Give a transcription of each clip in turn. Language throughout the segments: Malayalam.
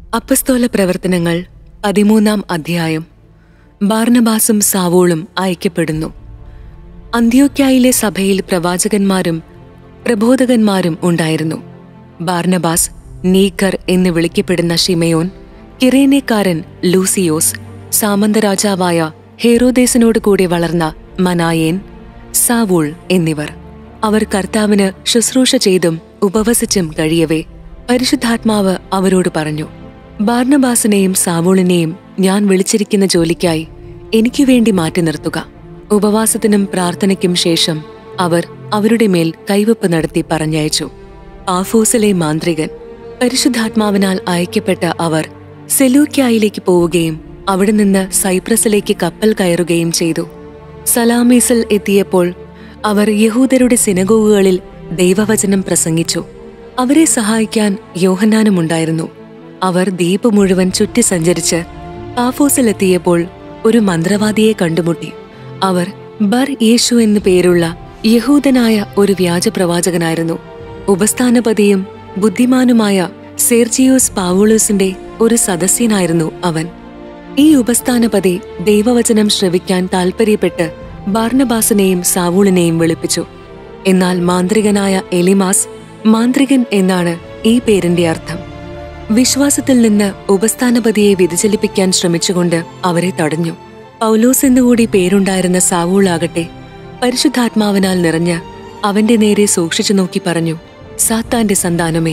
അപ്പസ്തോല പ്രവർത്തനങ്ങൾ പതിമൂന്നാം അധ്യായം ബാർനബാസും സാവോളും അയക്കപ്പെടുന്നു അന്ത്യോക്യായിലെ സഭയിൽ പ്രവാചകന്മാരും പ്രബോധകന്മാരും ഉണ്ടായിരുന്നു ബാർനബാസ് നീക്കർ എന്ന് വിളിക്കപ്പെടുന്ന ഷിമയോൻ കിറേനേക്കാരൻ ലൂസിയോസ് സാമന്തരാജാവായ ഹേറോദേസിനോട് കൂടി വളർന്ന മനായേൻ സാവൂൾ എന്നിവർ അവർ കർത്താവിന് ശുശ്രൂഷ ചെയ്തും ഉപവസിച്ചും കഴിയവേ പരിശുദ്ധാത്മാവ് അവരോട് പറഞ്ഞു ബാർണബാസിനെയും സാവൂളിനെയും ഞാൻ വിളിച്ചിരിക്കുന്ന ജോലിക്കായി എനിക്കു വേണ്ടി മാറ്റി നിർത്തുക ഉപവാസത്തിനും പ്രാർത്ഥനയ്ക്കും ശേഷം അവർ അവരുടെ മേൽ കൈവപ്പ് നടത്തി പറഞ്ഞയച്ചു പാഫോസിലെ മാന്ത്രികൻ പരിശുദ്ധാത്മാവിനാൽ അയക്കപ്പെട്ട അവർ സെലൂക്യായിലേക്ക് പോവുകയും അവിടെ നിന്ന് സൈപ്രസിലേക്ക് കപ്പൽ കയറുകയും ചെയ്തു സലാമീസിൽ എത്തിയപ്പോൾ അവർ യഹൂദരുടെ സിനഗോഗുകളിൽ ദൈവവചനം പ്രസംഗിച്ചു അവരെ സഹായിക്കാൻ യോഹന്നാനുമുണ്ടായിരുന്നു അവർ ദ്വീപ് മുഴുവൻ ചുറ്റി സഞ്ചരിച്ച് പാഫോസിലെത്തിയപ്പോൾ ഒരു മന്ത്രവാദിയെ കണ്ടുമുട്ടി അവർ ബർ യേശു എന്നു പേരുള്ള യഹൂദനായ ഒരു വ്യാജപ്രവാചകനായിരുന്നു ഉപസ്ഥാനപതിയും ബുദ്ധിമാനുമായ സെർജിയോസ് പാവോളൂസിന്റെ ഒരു സദസ്യനായിരുന്നു അവൻ ഈ ഉപസ്ഥാനപതി ദൈവവചനം ശ്രവിക്കാൻ താൽപ്പര്യപ്പെട്ട് ബാർണബാസിനെയും സാവൂളിനെയും വിളിപ്പിച്ചു എന്നാൽ മാന്ത്രികനായ എലിമാസ് മാന്ത്രികൻ എന്നാണ് ഈ പേരിന്റെ അർത്ഥം വിശ്വാസത്തിൽ നിന്ന് ഉപസ്ഥാനപതിയെ വ്യതിചലിപ്പിക്കാൻ ശ്രമിച്ചുകൊണ്ട് അവരെ തടഞ്ഞു പൗലോസ് എന്നുകൂടി പേരുണ്ടായിരുന്ന സാവൂളാകട്ടെ പരിശുദ്ധാത്മാവിനാൽ നിറഞ്ഞ് അവന്റെ നേരെ സൂക്ഷിച്ചു നോക്കി പറഞ്ഞു സാത്താന്റെ സന്താനമേ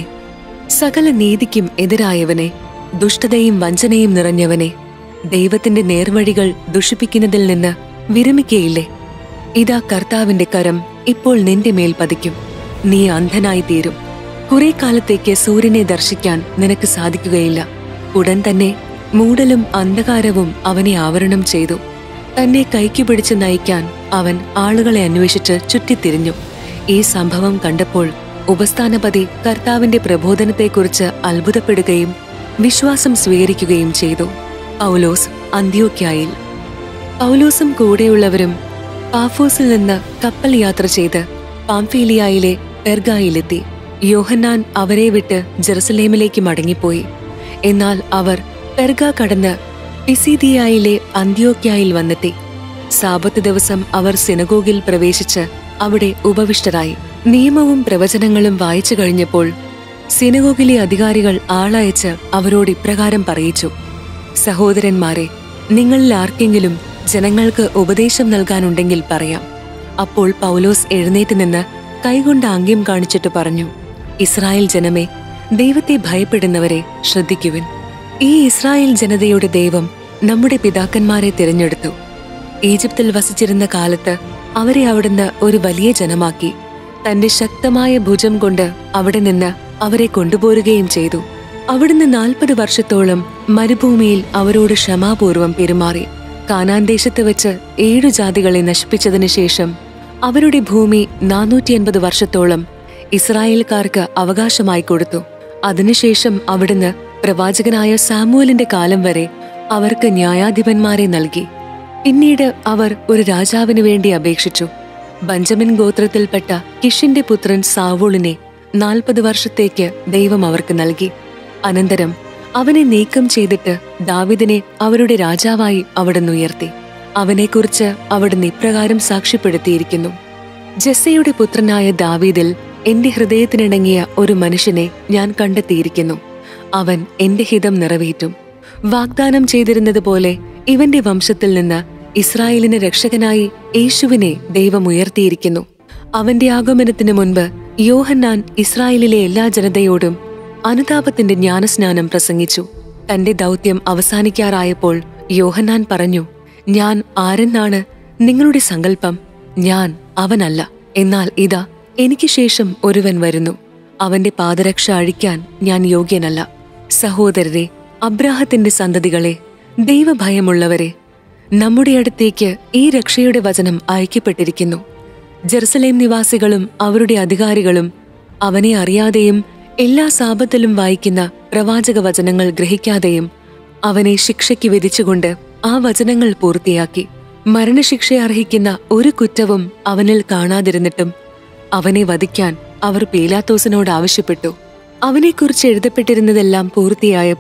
സകല നീതിക്കും എതിരായവനെ ദുഷ്ടതയും വഞ്ചനയും നിറഞ്ഞവനെ ദൈവത്തിന്റെ നേർവഴികൾ ദുഷിപ്പിക്കുന്നതിൽ നിന്ന് വിരമിക്കയില്ലേ ഇതാ കർത്താവിന്റെ കരം ഇപ്പോൾ നിന്റെ മേൽ പതിക്കും നീ അന്ധനായി തീരും കുറെ കാലത്തേക്ക് സൂര്യനെ ദർശിക്കാൻ നിനക്ക് സാധിക്കുകയില്ല ഉടൻ തന്നെ മൂടലും അന്ധകാരവും അവനെ ആവരണം ചെയ്തു തന്നെ കൈക്കു പിടിച്ച് നയിക്കാൻ അവൻ ആളുകളെ അന്വേഷിച്ച് ചുറ്റിത്തിരിഞ്ഞു ഈ സംഭവം കണ്ടപ്പോൾ ഉപസ്ഥാനപതി കർത്താവിന്റെ പ്രബോധനത്തെക്കുറിച്ച് അത്ഭുതപ്പെടുകയും വിശ്വാസം സ്വീകരിക്കുകയും ചെയ്തു പൗലോസ് അന്ത്യോക്യായിൽ പൗലോസും കൂടെയുള്ളവരും പാഫോസിൽ നിന്ന് കപ്പൽ യാത്ര ചെയ്ത് പാംഫീലിയായിലെ പെർഗായിലെത്തി യോഹന്നാൻ അവരെ വിട്ട് ജെറുസലേമിലേക്ക് മടങ്ങിപ്പോയി എന്നാൽ അവർ പെർഗ കടന്ന് പിസീദിയായിലെ അന്ത്യോക്യായിൽ വന്നെത്തി സാപത്ത് ദിവസം അവർ സിനഗോഗിൽ പ്രവേശിച്ച് അവിടെ ഉപവിഷ്ടരായി നിയമവും പ്രവചനങ്ങളും വായിച്ചു കഴിഞ്ഞപ്പോൾ സിനഗോഗിലെ അധികാരികൾ ആളയച്ച് അവരോട് ഇപ്രകാരം പറയിച്ചു സഹോദരന്മാരെ നിങ്ങളിൽ ആർക്കെങ്കിലും ജനങ്ങൾക്ക് ഉപദേശം നൽകാനുണ്ടെങ്കിൽ പറയാം അപ്പോൾ പൗലോസ് എഴുന്നേറ്റ് നിന്ന് കൈകൊണ്ട് ആംഗ്യം കാണിച്ചിട്ട് പറഞ്ഞു ഇസ്രായേൽ ജനമേ ദൈവത്തെ ഭയപ്പെടുന്നവരെ ശ്രദ്ധിക്കുവിൻ ഈ ഇസ്രായേൽ ജനതയുടെ ദൈവം നമ്മുടെ പിതാക്കന്മാരെ തിരഞ്ഞെടുത്തു ഈജിപ്തിൽ വസിച്ചിരുന്ന കാലത്ത് അവരെ അവിടുന്ന് ഒരു വലിയ ജനമാക്കി തന്റെ ശക്തമായ ഭുജം കൊണ്ട് അവിടെ നിന്ന് അവരെ കൊണ്ടുപോരുകയും ചെയ്തു അവിടുന്ന് നാൽപ്പത് വർഷത്തോളം മരുഭൂമിയിൽ അവരോട് ക്ഷമാപൂർവം പെരുമാറി കാനാൻ ദേശത്ത് വെച്ച് ഏഴു ജാതികളെ നശിപ്പിച്ചതിനു ശേഷം അവരുടെ ഭൂമി നാനൂറ്റി അൻപത് വർഷത്തോളം ഇസ്രായേൽക്കാർക്ക് അവകാശമായി കൊടുത്തു അതിനുശേഷം അവിടുന്ന് പ്രവാചകനായ സാമുവലിന്റെ കാലം വരെ അവർക്ക് ന്യായാധിപന്മാരെ നൽകി പിന്നീട് അവർ ഒരു രാജാവിനു വേണ്ടി അപേക്ഷിച്ചു ബഞ്ചമിൻ ഗോത്രത്തിൽപ്പെട്ട കിഷിന്റെ പുത്രൻ സാവൂളിനെ നാൽപ്പത് വർഷത്തേക്ക് ദൈവം അവർക്ക് നൽകി അനന്തരം അവനെ നീക്കം ചെയ്തിട്ട് ദാവിദിനെ അവരുടെ രാജാവായി അവിടുന്ന് ഉയർത്തി അവനെക്കുറിച്ച് അവിടുന്ന് ഇപ്രകാരം സാക്ഷ്യപ്പെടുത്തിയിരിക്കുന്നു ജെസ്സയുടെ പുത്രനായ ദാവീദിൽ എന്റെ ഹൃദയത്തിനിണങ്ങിയ ഒരു മനുഷ്യനെ ഞാൻ കണ്ടെത്തിയിരിക്കുന്നു അവൻ എന്റെ ഹിതം നിറവേറ്റും വാഗ്ദാനം ചെയ്തിരുന്നത് പോലെ ഇവന്റെ വംശത്തിൽ നിന്ന് ഇസ്രായേലിന് രക്ഷകനായി യേശുവിനെ ദൈവം ഉയർത്തിയിരിക്കുന്നു അവന്റെ ആഗമനത്തിന് മുൻപ് യോഹന്നാൻ ഇസ്രായേലിലെ എല്ലാ ജനതയോടും അനുതാപത്തിന്റെ ജ്ഞാനസ്നാനം പ്രസംഗിച്ചു തന്റെ ദൗത്യം അവസാനിക്കാറായപ്പോൾ യോഹന്നാൻ പറഞ്ഞു ഞാൻ ആരെന്നാണ് നിങ്ങളുടെ സങ്കല്പം ഞാൻ അവനല്ല എന്നാൽ ഇതാ എനിക്ക് ശേഷം ഒരുവൻ വരുന്നു അവന്റെ പാദരക്ഷ അഴിക്കാൻ ഞാൻ യോഗ്യനല്ല സഹോദരരെ അബ്രാഹത്തിന്റെ സന്തതികളെ ദൈവഭയമുള്ളവരെ നമ്മുടെ അടുത്തേക്ക് ഈ രക്ഷയുടെ വചനം അയക്കപ്പെട്ടിരിക്കുന്നു ജെറുസലേം നിവാസികളും അവരുടെ അധികാരികളും അവനെ അറിയാതെയും എല്ലാ സാപത്തിലും വായിക്കുന്ന പ്രവാചക വചനങ്ങൾ ഗ്രഹിക്കാതെയും അവനെ ശിക്ഷയ്ക്ക് വിധിച്ചുകൊണ്ട് ആ വചനങ്ങൾ പൂർത്തിയാക്കി മരണശിക്ഷ അർഹിക്കുന്ന ഒരു കുറ്റവും അവനിൽ കാണാതിരുന്നിട്ടും അവനെ വധിക്കാൻ അവർ പീലാത്തോസിനോട് ആവശ്യപ്പെട്ടു അവനെക്കുറിച്ച് എഴുതപ്പെട്ടിരുന്നതെല്ലാം പൂർത്തിയായപ്പോൾ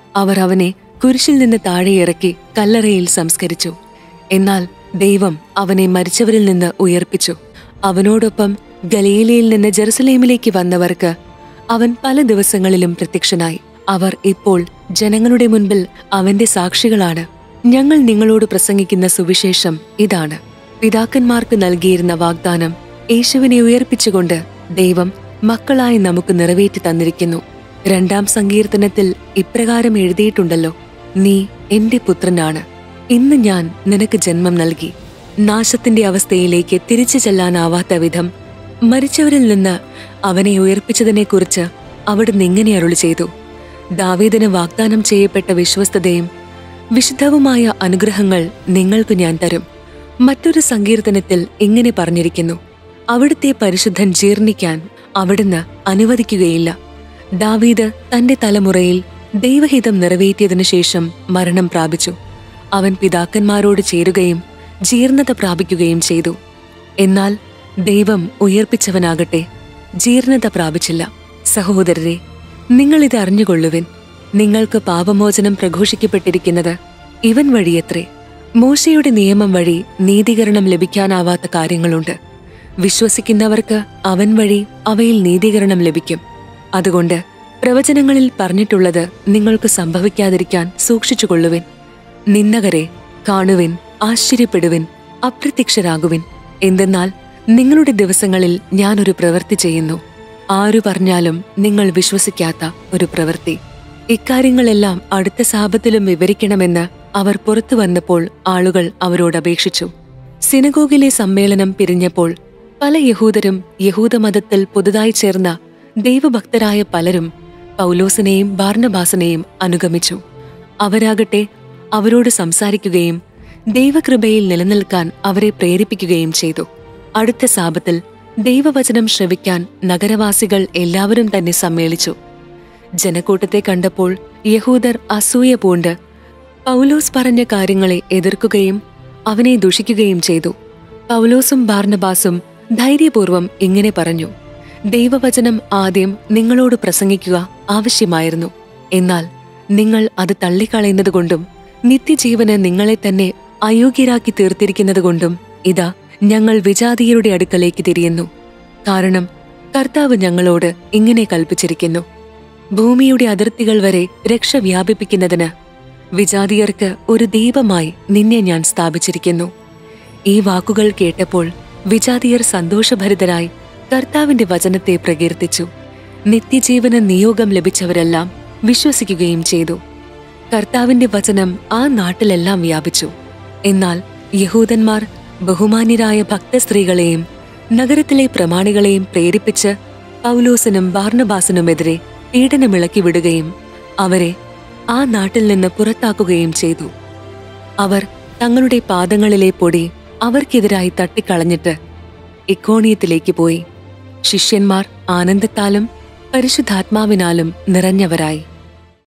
അവർ അവനെ കുരിശിൽ നിന്ന് താഴെ ഇറക്കി കല്ലറയിൽ സംസ്കരിച്ചു എന്നാൽ ദൈവം അവനെ മരിച്ചവരിൽ നിന്ന് ഉയർപ്പിച്ചു അവനോടൊപ്പം ഗലീലയിൽ നിന്ന് ജെറുസലേമിലേക്ക് വന്നവർക്ക് അവൻ പല ദിവസങ്ങളിലും പ്രത്യക്ഷനായി അവർ ഇപ്പോൾ ജനങ്ങളുടെ മുൻപിൽ അവന്റെ സാക്ഷികളാണ് ഞങ്ങൾ നിങ്ങളോട് പ്രസംഗിക്കുന്ന സുവിശേഷം ഇതാണ് പിതാക്കന്മാർക്ക് നൽകിയിരുന്ന വാഗ്ദാനം യേശുവിനെ ഉയർപ്പിച്ചുകൊണ്ട് ദൈവം മക്കളായി നമുക്ക് നിറവേറ്റി തന്നിരിക്കുന്നു രണ്ടാം സങ്കീർത്തനത്തിൽ ഇപ്രകാരം എഴുതിയിട്ടുണ്ടല്ലോ നീ എന്റെ പുത്രനാണ് ഇന്ന് ഞാൻ നിനക്ക് ജന്മം നൽകി നാശത്തിന്റെ അവസ്ഥയിലേക്ക് തിരിച്ചു ചെല്ലാനാവാത്ത വിധം മരിച്ചവരിൽ നിന്ന് അവനെ ഉയർപ്പിച്ചതിനെക്കുറിച്ച് അവിടുന്ന് ഇങ്ങനെ അരുളി ചെയ്തു ദാവീദിന് വാഗ്ദാനം ചെയ്യപ്പെട്ട വിശ്വസ്തതയും വിശുദ്ധവുമായ അനുഗ്രഹങ്ങൾ നിങ്ങൾക്ക് ഞാൻ തരും മറ്റൊരു സങ്കീർത്തനത്തിൽ ഇങ്ങനെ പറഞ്ഞിരിക്കുന്നു അവിടുത്തെ പരിശുദ്ധൻ ജീർണിക്കാൻ അവിടുന്ന് അനുവദിക്കുകയില്ല ദാവീദ് തന്റെ തലമുറയിൽ ദൈവഹിതം നിറവേറ്റിയതിനു ശേഷം മരണം പ്രാപിച്ചു അവൻ പിതാക്കന്മാരോട് ചേരുകയും ജീർണത പ്രാപിക്കുകയും ചെയ്തു എന്നാൽ ദൈവം ഉയർപ്പിച്ചവനാകട്ടെ ജീർണത പ്രാപിച്ചില്ല സഹോദരരെ നിങ്ങളിത് അറിഞ്ഞുകൊള്ളുവിൻ നിങ്ങൾക്ക് പാപമോചനം പ്രഘോഷിക്കപ്പെട്ടിരിക്കുന്നത് ഇവൻ വഴിയത്രേ മോശയുടെ നിയമം വഴി നീതീകരണം ലഭിക്കാനാവാത്ത കാര്യങ്ങളുണ്ട് വിശ്വസിക്കുന്നവർക്ക് അവൻ വഴി അവയിൽ നീതീകരണം ലഭിക്കും അതുകൊണ്ട് പ്രവചനങ്ങളിൽ പറഞ്ഞിട്ടുള്ളത് നിങ്ങൾക്ക് സംഭവിക്കാതിരിക്കാൻ സൂക്ഷിച്ചുകൊള്ളുവിൻ നിന്നകരെ കാണുവിൻ ആശ്ചര്യപ്പെടുവിൻ അപ്രത്യക്ഷരാകുവിൻ എന്തെന്നാൽ നിങ്ങളുടെ ദിവസങ്ങളിൽ ഞാനൊരു പ്രവൃത്തി ചെയ്യുന്നു ആരു പറഞ്ഞാലും നിങ്ങൾ വിശ്വസിക്കാത്ത ഒരു പ്രവൃത്തി ഇക്കാര്യങ്ങളെല്ലാം അടുത്ത സാപത്തിലും വിവരിക്കണമെന്ന് അവർ പുറത്തു വന്നപ്പോൾ ആളുകൾ അവരോട് അപേക്ഷിച്ചു സിനഗോഗിലെ സമ്മേളനം പിരിഞ്ഞപ്പോൾ പല യഹൂദരും യഹൂദമതത്തിൽ പുതുതായി ചേർന്ന ദൈവഭക്തരായ പലരും പൗലോസിനെയും ബാർണബാസിനെയും അനുഗമിച്ചു അവരാകട്ടെ അവരോട് സംസാരിക്കുകയും ദൈവകൃപയിൽ നിലനിൽക്കാൻ അവരെ പ്രേരിപ്പിക്കുകയും ചെയ്തു അടുത്ത സാപത്തിൽ ദൈവവചനം ശ്രവിക്കാൻ നഗരവാസികൾ എല്ലാവരും തന്നെ സമ്മേളിച്ചു ജനക്കൂട്ടത്തെ കണ്ടപ്പോൾ യഹൂദർ അസൂയ പൂണ്ട് പൗലോസ് പറഞ്ഞ കാര്യങ്ങളെ എതിർക്കുകയും അവനെ ദുഷിക്കുകയും ചെയ്തു പൗലോസും ബാർണബാസും ധൈര്യപൂർവം ഇങ്ങനെ പറഞ്ഞു ദൈവവചനം ആദ്യം നിങ്ങളോട് പ്രസംഗിക്കുക ആവശ്യമായിരുന്നു എന്നാൽ നിങ്ങൾ അത് തള്ളിക്കളയുന്നതുകൊണ്ടും നിത്യജീവന് നിങ്ങളെ തന്നെ അയോഗ്യരാക്കി തീർത്തിരിക്കുന്നതുകൊണ്ടും ഇതാ ഞങ്ങൾ വിജാതീയരുടെ അടുക്കലേക്ക് തിരിയുന്നു കാരണം കർത്താവ് ഞങ്ങളോട് ഇങ്ങനെ കൽപ്പിച്ചിരിക്കുന്നു ഭൂമിയുടെ അതിർത്തികൾ വരെ രക്ഷ വ്യാപിപ്പിക്കുന്നതിന് വിജാതിയർക്ക് ഒരു ദൈവമായി നിന്നെ ഞാൻ സ്ഥാപിച്ചിരിക്കുന്നു ഈ വാക്കുകൾ കേട്ടപ്പോൾ വിജാതിയർ സന്തോഷഭരിതരായി കർത്താവിന്റെ വചനത്തെ പ്രകീർത്തിച്ചു നിത്യജീവന നിയോഗം ലഭിച്ചവരെല്ലാം വിശ്വസിക്കുകയും ചെയ്തു കർത്താവിന്റെ വചനം ആ നാട്ടിലെല്ലാം വ്യാപിച്ചു എന്നാൽ യഹൂദന്മാർ ബഹുമാന്യരായ ഭക്തസ്ത്രീകളെയും നഗരത്തിലെ പ്രമാണികളെയും പ്രേരിപ്പിച്ച് പൗലോസിനും ബാർണബാസിനുമെതിരെ പീഡനമിളക്കി വിടുകയും അവരെ ആ നാട്ടിൽ നിന്ന് പുറത്താക്കുകയും ചെയ്തു അവർ തങ്ങളുടെ പാദങ്ങളിലെ പൊടി അവർക്കെതിരായി തട്ടിക്കളഞ്ഞിട്ട് ഇക്കോണിയത്തിലേക്ക് പോയി ശിഷ്യന്മാർ ആനന്ദത്താലും പരിശുദ്ധാത്മാവിനാലും നിറഞ്ഞവരായി